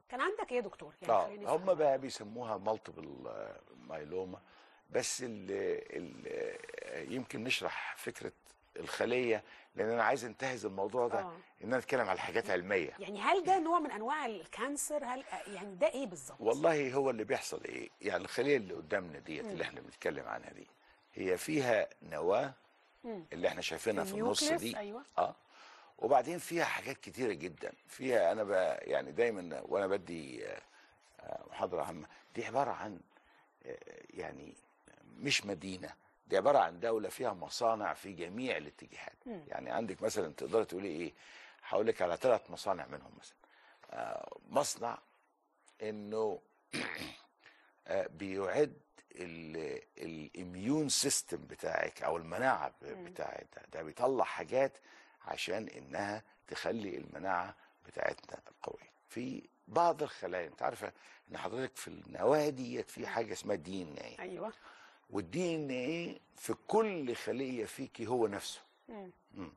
كان عندك ايه يا دكتور يعني اه خليني هم أفهم. بقى بيسموها مالتيبل مايلوما بس ال ال يمكن نشرح فكره الخليه لان انا عايز انتهز الموضوع ده آه. ان انا اتكلم على حاجات علميه يعني هل ده نوع من انواع الكانسر هل يعني ده ايه بالظبط والله هو اللي بيحصل ايه يعني الخليه اللي قدامنا ديت اللي احنا بنتكلم عنها دي هي فيها نواه مم. اللي احنا شايفينها في النص النيوكليوس، دي أيوة. اه وبعدين فيها حاجات كتيره جدا فيها انا بقى يعني دايما وانا بدي آه، آه، محاضره عامه دي عباره عن آه، يعني مش مدينه دي عباره عن دوله فيها مصانع في جميع الاتجاهات مم. يعني عندك مثلا تقدر تقولي ايه هقول لك على ثلاث مصانع منهم مثلا آه، مصنع انه آه، بيعد الاميون سيستم بتاعك او المناعه ب- بتاعت ده, ده بيطلع حاجات عشان انها تخلي المناعه بتاعتنا قويه في بعض الخلايا انت عارفه ان حضرتك في النواه ديت في حاجه اسمها دي ان ايه ايوه والدي ان ايه في كل خليه فيكي هو نفسه مم.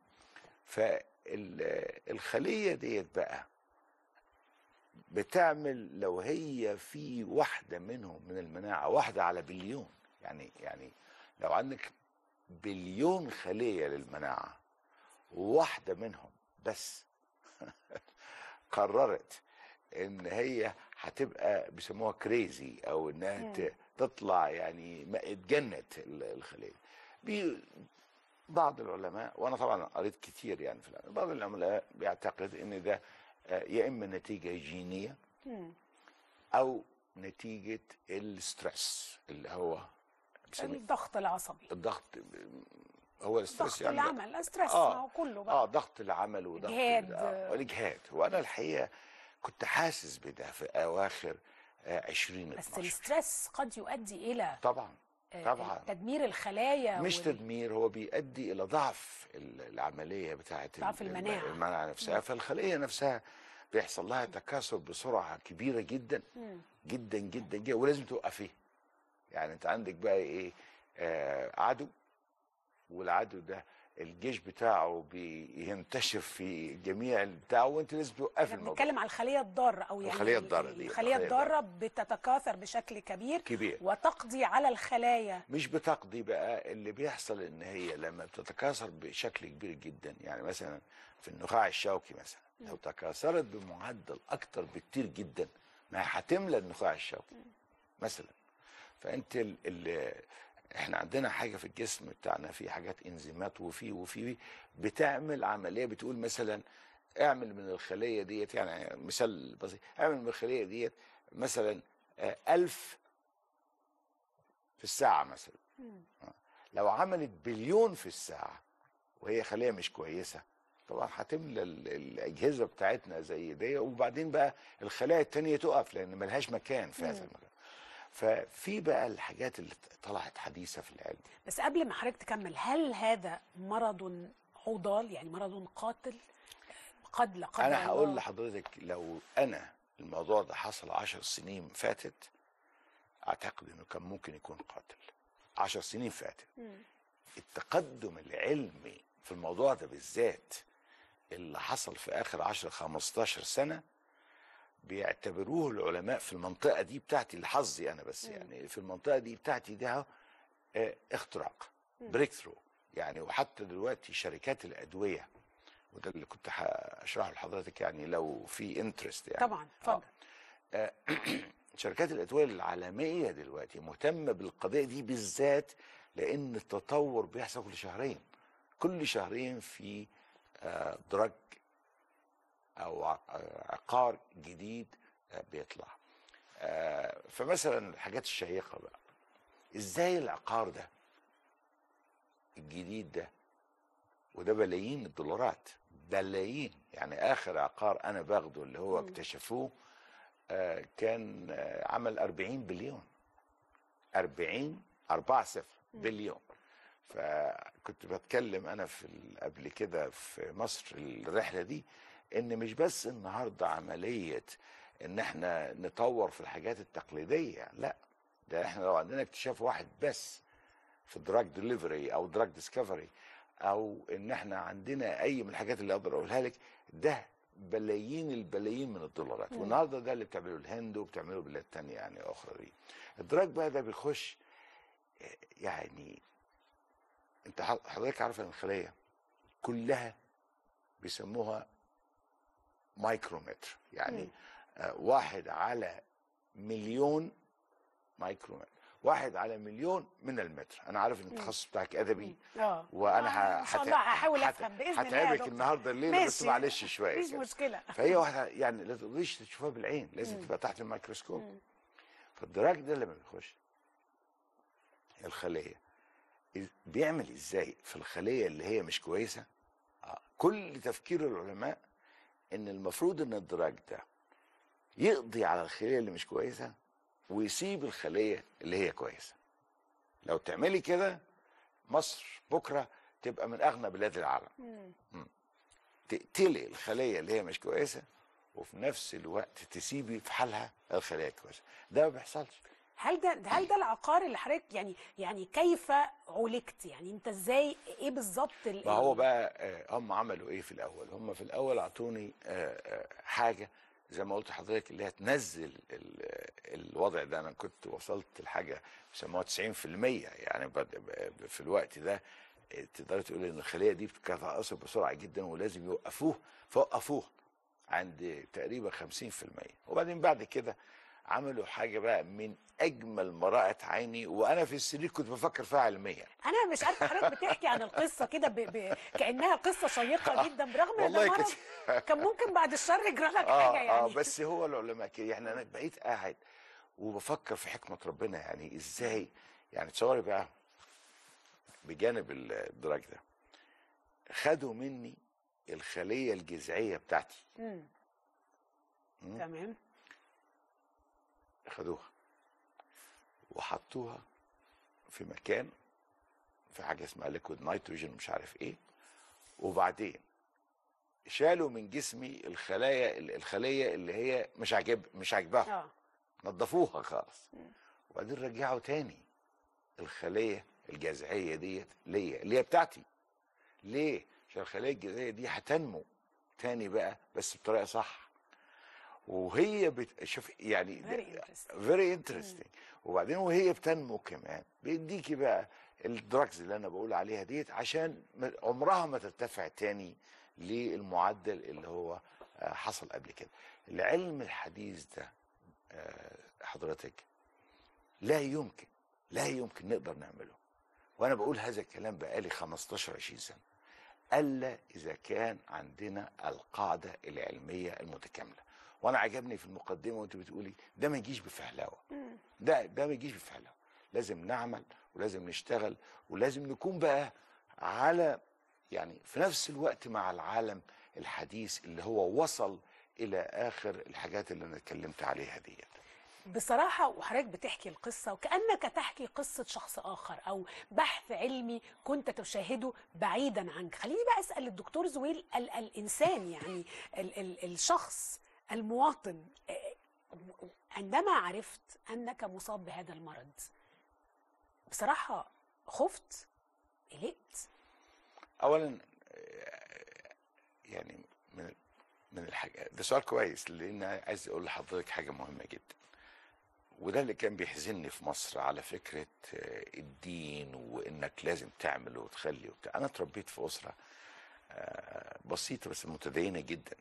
فالخليه ديت بقى بتعمل لو هي في واحده منهم من المناعه واحده على بليون يعني يعني لو عندك بليون خليه للمناعه واحده منهم بس قررت ان هي هتبقى بيسموها كريزي او انها ت- تطلع يعني ما اتجنت ال- الخليه بي بعض العلماء وانا طبعا قريت كتير يعني في العلم بعض العلماء بيعتقد ان ده آه، يا اما نتيجه جينيه مم. او نتيجه الستريس اللي هو بيسميه الضغط العصبي الضغط هو الستريس ضغط يعني العمل ستريس آه. ما هو كله بقى اه ضغط العمل وضغط إجهاد. ال- آه والاجهاد وانا الحقيقه كنت حاسس بده في اواخر آه 20 بس 12 الستريس قد يؤدي الى طبعا آه، طبعا تدمير الخلايا مش وال- تدمير هو بيؤدي الى ضعف ال- العمليه بتاعه ضعف ال- المناعة. المناعه نفسها فالخليه نفسها بيحصل لها تكاثر بسرعه كبيره جدا مم. جدا جدا جدا ولازم توقفيه يعني انت عندك بقى ايه آه عدو والعدو ده الجيش بتاعه بينتشر في جميع بتاعه وانت لازم توقفي احنا الموضوع بنتكلم على الخليه الضاره او يعني الخلية الضارة دي، الخليه الخلية الضاره بتتكاثر بشكل كبير كبير وتقضي على الخلايا مش بتقضي بقى اللي بيحصل ان هي لما بتتكاثر بشكل كبير جدا يعني مثلا في النخاع الشوكي مثلا لو تكاثرت بمعدل اكتر بكتير جدا ما هي هتملى النخاع الشوكي مثلا فانت ال ال احنا عندنا حاجه في الجسم بتاعنا في حاجات انزيمات وفي وفي بتعمل عمليه بتقول مثلا اعمل من الخليه ديت يعني مثال بسيط اعمل من الخليه ديت مثلا آه، ألف في الساعه مثلا لو عملت بليون في الساعة وهي خلية مش كويسة طبعا هتملى ال- الأجهزة بتاعتنا زي دي وبعدين بقى الخلايا التانية تقف لأن ملهاش مكان في هذا المكان ففي بقى الحاجات اللي طلعت حديثة في العلم بس قبل ما حضرتك تكمل هل هذا مرض عضال يعني مرض قاتل قد لا قدر أنا هقول الله. لحضرتك لو أنا الموضوع ده حصل عشر سنين فاتت أعتقد إنه كان ممكن يكون قاتل عشر سنين فاتت مم. التقدم العلمي في الموضوع ده بالذات اللي حصل في اخر 10 15 سنه بيعتبروه العلماء في المنطقه دي بتاعتي لحظي انا بس يعني في المنطقه دي بتاعتي ده آه، اختراق بريك ثرو يعني وحتى دلوقتي شركات الادويه وده اللي كنت هشرحه لحضرتك يعني لو في انترست يعني طبعا اتفضل شركات الادويه العالميه دلوقتي مهتمه بالقضيه دي بالذات لان التطور بيحصل كل شهرين كل شهرين في آه، دراج او ع- آه، عقار جديد آه، بيطلع آه، فمثلا الحاجات الشيقه بقى ازاي العقار ده الجديد ده وده بلايين الدولارات بلايين يعني اخر عقار انا باخده اللي هو اكتشفوه آه، كان آه، عمل 40 بليون 40 4 صفر بليون فكنت بتكلم انا في ال- قبل كده في مصر الرحله دي ان مش بس النهارده عمليه ان احنا نطور في الحاجات التقليديه لا ده احنا لو عندنا اكتشاف واحد بس في دراج ديليفري او دراج ديسكفري او ان احنا عندنا اي من الحاجات اللي اقدر اقولها لك ده بلايين البلايين من الدولارات والنهارده ده اللي بتعمله الهند وبتعمله بلاد تانية يعني اخرى دي الدراج بقى ده بيخش آه، يعني انت ح- حضرتك عارف ان الخليه كلها بيسموها مايكرومتر يعني آه، واحد على مليون مايكرومتر واحد على مليون من المتر انا عارف ان التخصص بتاعك ادبي اه وانا آه، ه- ان شاء هت- الله هحاول هت- افهم باذن الله يا هتعبك دكتور. النهارده الليله بس ماشي. معلش شويه مفيش كده. مشكله فهي واحده يعني لا تقدريش تشوفها بالعين لازم تبقى تحت الميكروسكوب فالدراج ده لما بيخش الخليه إز- بيعمل ازاي في الخليه اللي هي مش كويسه آه، كل تفكير العلماء ان المفروض ان الدراج ده يقضي على الخليه اللي مش كويسه ويسيب الخليه اللي هي كويسه لو تعملي كده مصر بكره تبقى من اغنى بلاد العالم مم. تقتلي الخليه اللي هي مش كويسه وفي نفس الوقت تسيبي في حالها الخليه الكويسه ده ما بيحصلش هل ده هل ده العقار اللي حضرتك يعني يعني كيف عولجت يعني انت ازاي ايه بالظبط ال- ما هو بقى آه، هم عملوا ايه في الاول هم في الاول اعطوني آه، آه، حاجه زي ما قلت لحضرتك اللي هي تنزل ال- الوضع ده انا كنت وصلت لحاجه بيسموها 90% يعني بد- ب- في الوقت ده آه، تقدري تقولي ان الخليه دي بتتكاثر بسرعه جدا ولازم يوقفوه فوقفوه عند تقريبا 50% وبعدين بعد كده عملوا حاجه بقى من اجمل ما رأت عيني وانا في السرير كنت بفكر فيها علميا انا مش عارفه حضرتك بتحكي عن القصه كده ب... ب... كانها قصه شيقه جدا برغم ان والله ده مرض كده. كان ممكن بعد الشر يجرى لك اه حاجه يعني اه بس هو العلماء كده يعني انا بقيت قاعد وبفكر في حكمه ربنا يعني ازاي يعني تصوري بقى بجانب الدراج ده خدوا مني الخليه الجذعيه بتاعتي مم. مم. تمام خدوها وحطوها في مكان في حاجه اسمها ليكويد نيتروجين مش عارف ايه وبعدين شالوا من جسمي الخلايا الخليه اللي هي مش عاجب مش عاجباها اه نظفوها خالص وبعدين رجعوا تاني الخليه الجذعيه ديت ليا اللي هي بتاعتي ليه عشان الخليه الجذعيه دي هتنمو تاني بقى بس بطريقه صح وهي بت... شوف يعني Very interesting. فيري انترستنج وبعدين وهي بتنمو كمان بيديكي بقى الدراجز اللي انا بقول عليها ديت عشان م- عمرها ما ترتفع تاني للمعدل اللي هو آه، حصل قبل كده العلم الحديث ده آه، حضرتك لا يمكن لا يمكن نقدر نعمله وانا بقول هذا الكلام بقالي 15 20 سنه الا اذا كان عندنا القاعده العلميه المتكامله وانا عجبني في المقدمه وانت بتقولي ده ما يجيش بفهلوه ده ده ما يجيش بفهلوه لازم نعمل ولازم نشتغل ولازم نكون بقى على يعني في نفس الوقت مع العالم الحديث اللي هو وصل الى اخر الحاجات اللي انا اتكلمت عليها ديت بصراحة وحضرتك بتحكي القصة وكأنك تحكي قصة شخص آخر أو بحث علمي كنت تشاهده بعيدا عنك خليني بقى أسأل الدكتور زويل ال الإنسان يعني ال ال الشخص المواطن آه، عندما عرفت أنك مصاب بهذا المرض بصراحة خفت قلقت اولا آه، يعني من من الحاجة ده سؤال كويس لان عايز اقول لحضرتك حاجه مهمه جدا وده اللي كان بيحزنني في مصر على فكره آه، الدين وانك لازم تعمل وتخلي وبتاع انا اتربيت في اسره آه، بسيطه بس متدينه جدا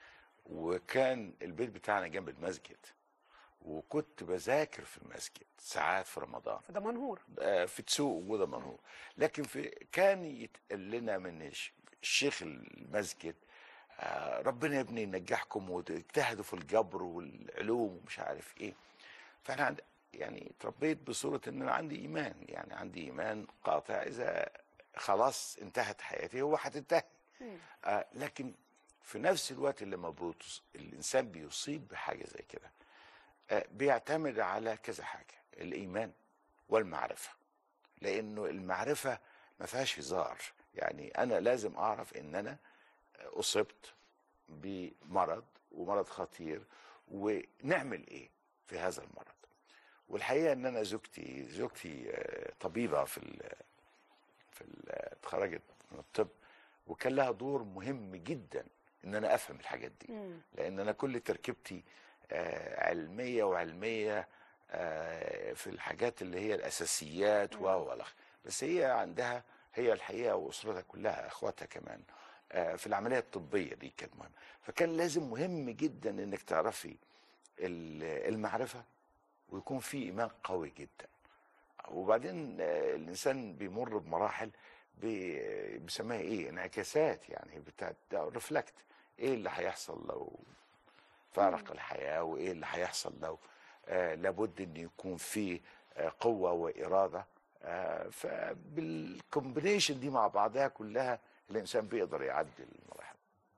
وكان البيت بتاعنا جنب المسجد وكنت بذاكر في المسجد ساعات في رمضان فده منهور آه، في تسوق وده منهور لكن في كان يتقال لنا من الش- الشيخ المسجد آه، ربنا يا ابني ينجحكم وتجتهدوا في الجبر والعلوم ومش عارف ايه فانا عند يعني اتربيت بصوره ان انا عندي ايمان يعني عندي ايمان قاطع اذا خلاص انتهت حياتي هو هتنتهي آه لكن في نفس الوقت لما بيتص... الانسان بيصيب بحاجه زي كده آه بيعتمد على كذا حاجه الايمان والمعرفه لانه المعرفه ما فيهاش هزار يعني انا لازم اعرف ان انا اصبت بمرض ومرض خطير ونعمل ايه في هذا المرض والحقيقه ان انا زوجتي زوجتي آه، طبيبه في ال في ال- اتخرجت من الطب وكان لها دور مهم جدا ان انا افهم الحاجات دي مم. لان انا كل تركيبتي آه، علميه وعلميه آه، في الحاجات اللي هي الاساسيات و و الأخ. بس هي عندها هي الحقيقه واسرتها كلها اخواتها كمان آه، في العمليه الطبيه دي كانت مهمه فكان لازم مهم جدا انك تعرفي ال- المعرفه ويكون في ايمان قوي جدا وبعدين آه، الانسان بيمر بمراحل بي- بيسميها ايه انعكاسات يعني بتاعت ريفلكت ايه اللي هيحصل لو فارق الحياه وايه اللي هيحصل لو آه لابد ان يكون في آه قوه واراده آه فبالكومبينيشن دي مع بعضها كلها الانسان بيقدر يعدي المراحل